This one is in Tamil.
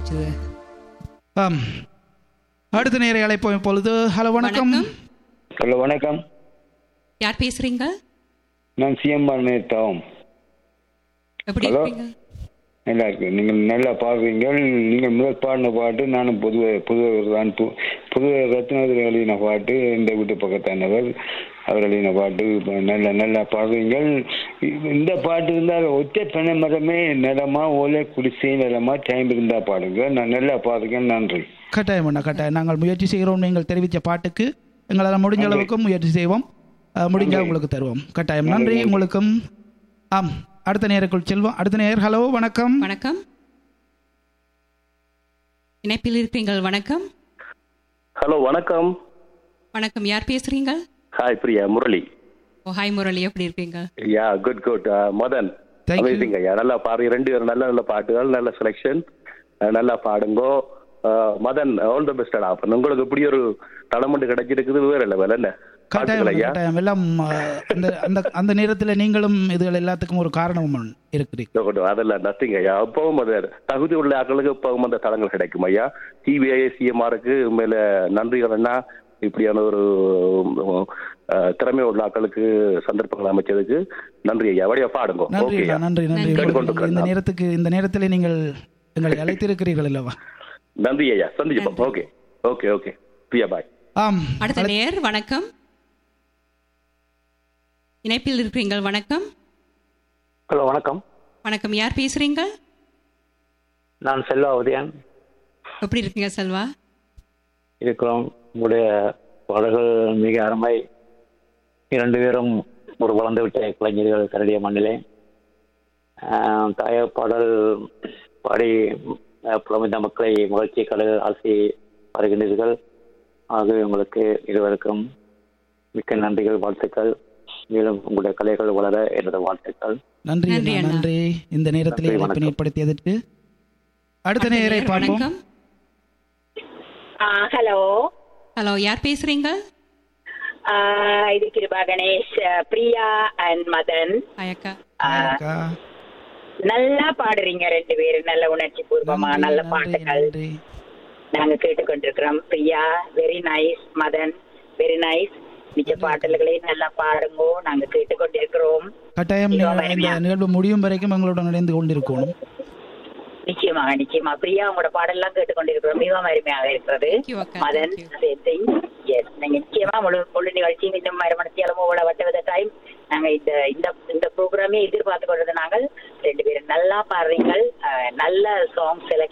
கிடைச்சது ஆம் அடுத்த நேரை அழைப்போம் இப்பொழுது ஹலோ வணக்கம் வணக்கம் ஹலோ வணக்கம் யார் பேசுறீங்க நான் சிஎம்ஆர் நேத்தாவும் எப்படி Hello. இருக்கீங்க நல்லா இருக்கு நீங்கள் நல்லா பாடுறீங்க நீங்கள் முதல் பாடின பாட்டு நானும் புதுவை புதுவர் தான் பு- புதுவை ரத்னாதிரி எழுதின பாட்டு இந்த வீட்டு பக்கத்தானவர் அவர் எழுதின பாட்டு இப்ப நல்லா நல்லா பாடுறீங்க இந்த பாட்டு இருந்தால் ஒற்றை பனை மரமே நிலமா ஓலை குடிசை நிலமா டைம் இருந்தா பாடுங்க நான் நல்லா பாடுறேன் நன்றி கட்டாயம் அண்ணா கட்டாயம் நாங்கள் முயற்சி செய்கிறோம் நீங்கள் தெரிவித்த பாட்டுக்கு எங்களால் முடிஞ்ச அளவுக்கு முயற்சி செய்வோம் அஹ், முடிஞ்சா உங்களுக்கு தருவோம் கட்டாயம் நன்றி உங்களுக்கும் ஆம் அடுத்த நேருக்குள் செல்வோம் அடுத்த நேர் ஹலோ வணக்கம் வணக்கம் இணைப்பில் இருக்கீங்கள் வணக்கம் ஹலோ வணக்கம் வணக்கம் யார் பேசுறீங்க hi Priya Murali oh hi Murali எப்படி இருக்கீங்க yeah good good Madan Thank you. Amazing ஐயா நல்லா பாடுங்க ரெண்டு பேரும் நல்ல நல்ல பாட்டுகள் நல்ல செலெக்ஷன் நல்லா பாடுங்கோ அஹ், மதன் ஆல் த பெஸ்ட் அப்ப உங்களுக்கு இப்படி ஒரு தளமண்டு கிடைச்சிருக்குது வேற இல்லை வேலை என்ன கட்டாயம் வாழ்த்துக்கள் ஐயா கட்டாயம் எல்லாம் அஹ், அந்த அந்த அந்த நேரத்தில் நீங்களும் இதுகள் எல்லாத்துக்கும் ஒரு காரணம் இருக்கிறீங்க No, no, அதெல்லாம் நத்திங் ஐயா அப்பவும் அது தகுதி உள்ள ஆட்களுக்கு இப்பவும் அந்த தளங்கள் கிடைக்கும் ஐயா சிபிஐ சிஎம்ஆருக்கு மேல நன்றிகள்னா இப்படியான ஒரு அஹ், திறமை உள்ள ஆட்களுக்கு சந்தர்ப்பங்கள் அமைச்சதுக்கு நன்றி ஐயா வழியா பாடுங்க நன்றி ஓகே அண்ணா, நன்றி நன்றி நன்றி. உங்களுக்கு இந்த நேரத்துக்கு இந்த நேரத்தில் நீங்கள் எங்களை அழைத்திருக்கிறீர்கள் அல்லவா நன்றி ஐயா சந்திச்சுப்போம் okay okay okay Priya bye ஆம் அடுத்த நேர் வணக்கம் இணைப்பில் இருக்கிறீங்கள் வணக்கம் ஹலோ வணக்கம் வணக்கம் யார் பேசுறீங்க நான் செல்வா உதயன் எப்படி இருக்கீங்க செல்வா இருக்கிறோம் உங்களுடைய பாடல்கள் மிக அருமை இரண்டு பேரும் ஒரு வளர்ந்து விட்ட கலைஞர்கள் கரடிய மண்ணிலே ஆஹ், தாய பாடல் பாடி ஆஹ், புலமைந்த மக்களை மகிழ்ச்சி கடல் ஆசை வருகின்றீர்கள் ஆகவே உங்களுக்கு இருவருக்கும் மிக்க நன்றிகள் வாழ்த்துக்கள் மேலும் உங்களுடைய கலைகள் வளர எனது வாழ்த்துக்கள் நன்றி நன்றி அண்ணா, அண்ணா. நன்றி இந்த நேரத்தில் நன்றி, இணைப்பினை வணக்கம். ஏற்படுத்தியதற்கு அடுத்த அடுத்த நேரை நேர் பார்ப்போம் வணக்கம் ஆ ஹலோ ஹலோ யார் பேசுறீங்க ஆ, இது கிருபா கணேஷ் பிரியா அண்ட் மதன் ஹாய் அக்கா ஆ, அக்கா. நல்லா பாடுறீங்க ரெண்டு பேரும் நல்ல உணர்ச்சி பூர்வமா நன்றி, நல்ல நன்றி, பாட்டுகள் நன்றி. நாங்க கேட்டுக்கொண்டிருக்கிறோம் Priya very nice Madan very nice மிச்ச பாடல்களையும் நல்லா பாடுங்கோ நாங்க கேட்டுக்கொண்டிருக்கிறோம் கட்டாயம் மிகவும் நீங்கள் இந்த அருமையா. நிகழ்வு முடியும் வரைக்கும் எங்களுடன் இணைந்து கொண்டிருக்கணும் நிச்சயமாக நிச்சயமா பிரியா உங்களோட பாடல்லாம் கேட்டுக்கொண்டிருக்கிறோம் மிகவும் அருமையாக இருக்கிறது Thank you, அக்கா. Madan Thank you. எஸ் நீங்க நிச்சயமா முழு முழு நிகழ்ச்சியும் இன்னும் மறுமணத்தியாலமோ உள்ள வட்ட டைம் நாங்க இந்த இந்த இந்த ப்ரோக்ராமே எதிர்பார்த்து கொண்டது நாங்கள் ரெண்டு பேரும் நல்லா பாடுறீங்கள் அஹ், நல்ல சாங் செலக்ட்